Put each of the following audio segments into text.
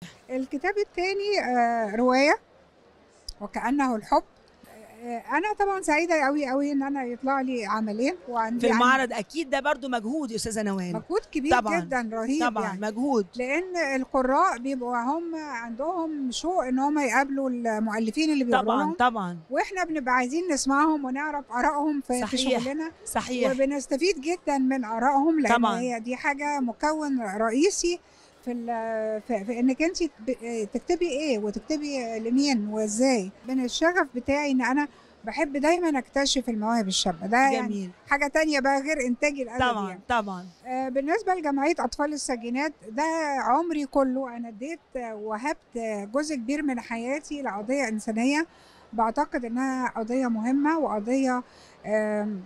الكتاب الثاني روايه وكانه الحب آه، انا طبعا سعيده قوي قوي ان انا يطلع لي عملين وعندي في المعرض اكيد ده برضو مجهود يا استاذه نوال مجهود كبير طبعاً. جدا رهيب طبعا يعني مجهود لان القراء بيبقوا هم عندهم شوق ان هم يقابلوا المؤلفين اللي بيقروا طبعا لهم طبعا واحنا بنبقى عايزين نسمعهم ونعرف ارائهم في, في صحيح. شغلنا صحيح وبنستفيد جدا من ارائهم لان طبعاً. هي دي حاجه مكون رئيسي في ال- في, في انك انت تكتبي ايه وتكتبي لمين وازاي من الشغف بتاعي ان انا بحب دايما اكتشف المواهب الشابه ده يعني جميل حاجه تانية بقى غير انتاجي الادبي طبعا يعني. طبعا آه، بالنسبه لجمعيه اطفال السجينات ده عمري كله انا اديت آه، وهبت آه، جزء كبير من حياتي لقضيه انسانيه بعتقد انها قضيه مهمه وقضيه آم،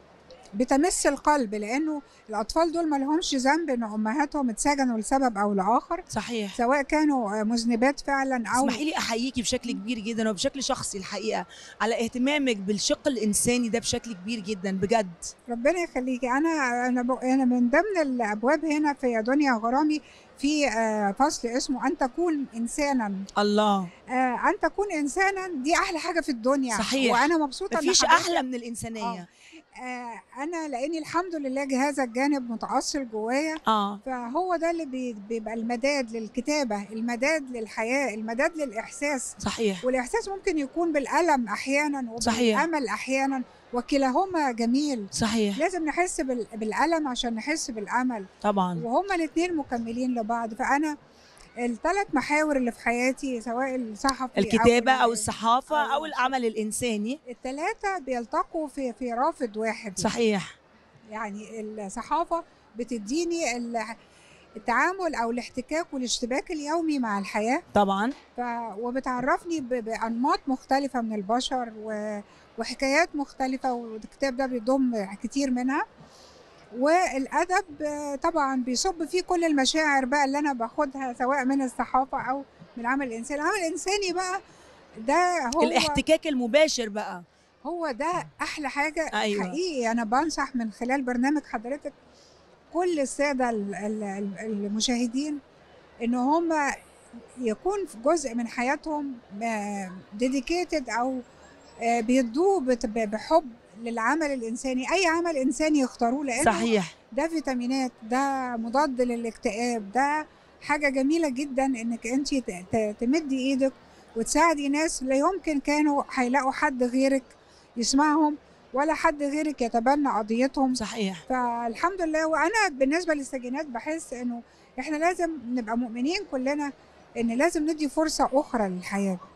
بتمس القلب لانه الاطفال دول ما لهمش ذنب ان امهاتهم اتسجنوا لسبب او لاخر صحيح سواء كانوا آه، مذنبات فعلا او اسمحي لي احييكي بشكل كبير جدا وبشكل شخصي الحقيقه على اهتمامك بالشق الانساني ده بشكل كبير جدا بجد ربنا يخليكي انا انا ب... انا من ضمن الابواب هنا في يا دنيا غرامي في آه، فصل اسمه ان تكون انسانا الله آه، ان تكون انسانا دي احلى حاجه في الدنيا صحيح. وانا مبسوطه مفيش حضرتك- احلى من الانسانيه آه، انا لاني الحمد لله جهاز الجانب متاصل جوايا اه فهو ده اللي بي- بيبقى المداد للكتابه المداد للحياه المداد للاحساس صحيح والاحساس ممكن يكون بالالم احيانا صحيح. وبالامل احيانا وكلاهما جميل صحيح لازم نحس بال- بالالم عشان نحس بالامل طبعا وهما الاثنين مكملين لبعض فانا الثلاث محاور اللي في حياتي سواء الصحفي الكتابه او ال- الصحافه أو او العمل الانساني الثلاثه بيلتقوا في في رافد واحد صحيح يعني الصحافه بتديني ال- التعامل او الاحتكاك والاشتباك اليومي مع الحياه طبعا ف... وبتعرفني ب... بانماط مختلفه من البشر و... وحكايات مختلفه والكتاب ده بيضم كتير منها والادب آه، طبعا بيصب فيه كل المشاعر بقى اللي انا باخدها سواء من الصحافه او من العمل الانساني العمل الانساني بقى ده هو الاحتكاك المباشر بقى هو ده احلى حاجه أيوة. حقيقي انا بنصح من خلال برنامج حضرتك كل الساده ال- ال- ال- المشاهدين ان هم يكون في جزء من حياتهم ديديكيتد او آه، بيدوه بت- بحب للعمل الانساني اي عمل انساني يختاروه لانه صحيح ده فيتامينات ده مضاد للاكتئاب ده حاجة جميلة جدا انك انت تمدي ايدك وتساعدي ناس لا يمكن كانوا هيلاقوا حد غيرك يسمعهم ولا حد غيرك يتبنى قضيتهم صحيح فالحمد لله وانا بالنسبة للسجينات بحس انه احنا لازم نبقى مؤمنين كلنا ان لازم ندي فرصة اخرى للحياة